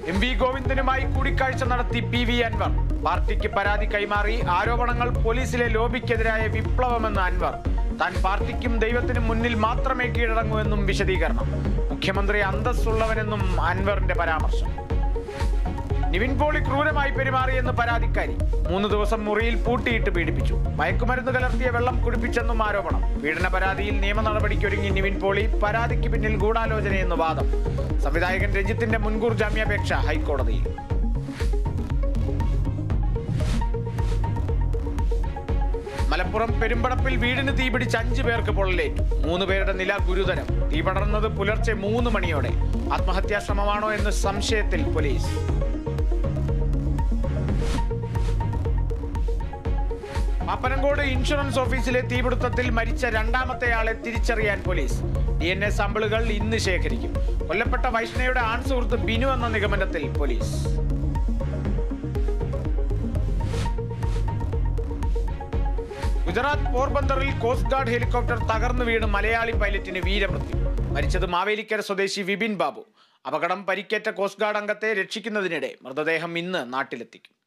M V ഗോവിന്ദനുമായി കൂടിക്കാഴ്ച നടത്തി P V Anwar പാർട്ടിക്ക് പരാതി കൈമാറി ആരോപണങ്ങൾ പോലീസിലെ ലോബിക്കെതിരായ വിപ്ലവമെന്ന് അൻവർ താൻ പാർട്ടിക്കും ദൈവത്തിനും മുന്നിൽ മാത്രമേ കീഴടങ്ങൂ എന്നും വിശദീകരണം മുഖ്യമന്ത്രി അന്തസ്സുള്ളവനെന്നും അൻവറിന്റെ പരാമർശം നിവിൻ പോളി ക്രൂരമായി പെരുമാറിയെന്ന് പരാതിക്കാരി മൂന്ന് ദിവസം മുറിയിൽ പൂട്ടിയിട്ട് പീഡിപ്പിച്ചു മയക്കുമരുന്ന് കലർത്തിയ വെള്ളം കുടിപ്പിച്ചെന്നും ആരോപണം പീഡന പരാതിയിൽ നിയമ നടപടിക്കൊരുങ്ങി നിവിൻ പോളി പരാതിക്ക് പിന്നിൽ ഗൂഢാലോചനയെന്ന് വാദം സംവിധായകൻ രഞ്ജിത്തിന്റെ മുൻകൂർ ജാമ്യാപേക്ഷ ഹൈക്കോടതിയിൽ മലപ്പുറം പെരുമ്പടപ്പിൽ വീടിന് തീപിടിച്ച് അഞ്ചു പേർക്ക് പൊള്ളലേറ്റു മൂന്ന് പേരുടെ നില ഗുരുതരം തീ പടർന്നത് പുലർച്ചെ മൂന്ന് മണിയോടെ ആത്മഹത്യാ ശ്രമമാണോ എന്ന് സംശയത്തിൽ പോലീസ് പാപ്പനംകോട് ഇൻഷുറൻസ് ഓഫീസിലെ തീപിടുത്തത്തിൽ മരിച്ച രണ്ടാമത്തെയാളെ തിരിച്ചറിയാൻ പോലീസ് ഡി എൻ എ സാമ്പിളുകൾ ഇന്ന് ശേഖരിക്കും കൊല്ലപ്പെട്ട വൈഷ്ണയുടെ ആൺ സുഹൃത്ത് ബിനു എന്ന നിഗമനത്തിൽ പോലീസ് ഗുജറാത്ത് പോർബന്തറിൽ കോസ്റ്റ് ഗാർഡ് ഹെലികോപ്റ്റർ തകർന്നു വീണ് മലയാളി പൈലറ്റിന് വീരമൃത്യു മരിച്ചത് മാവേലിക്കര സ്വദേശി വിപിൻ ബാബു അപകടം പരിക്കേറ്റ കോസ്റ്റ് ഗാർഡ് അംഗത്തെ രക്ഷിക്കുന്നതിനിടെ മൃതദേഹം ഇന്ന് നാട്ടിലെത്തിക്കും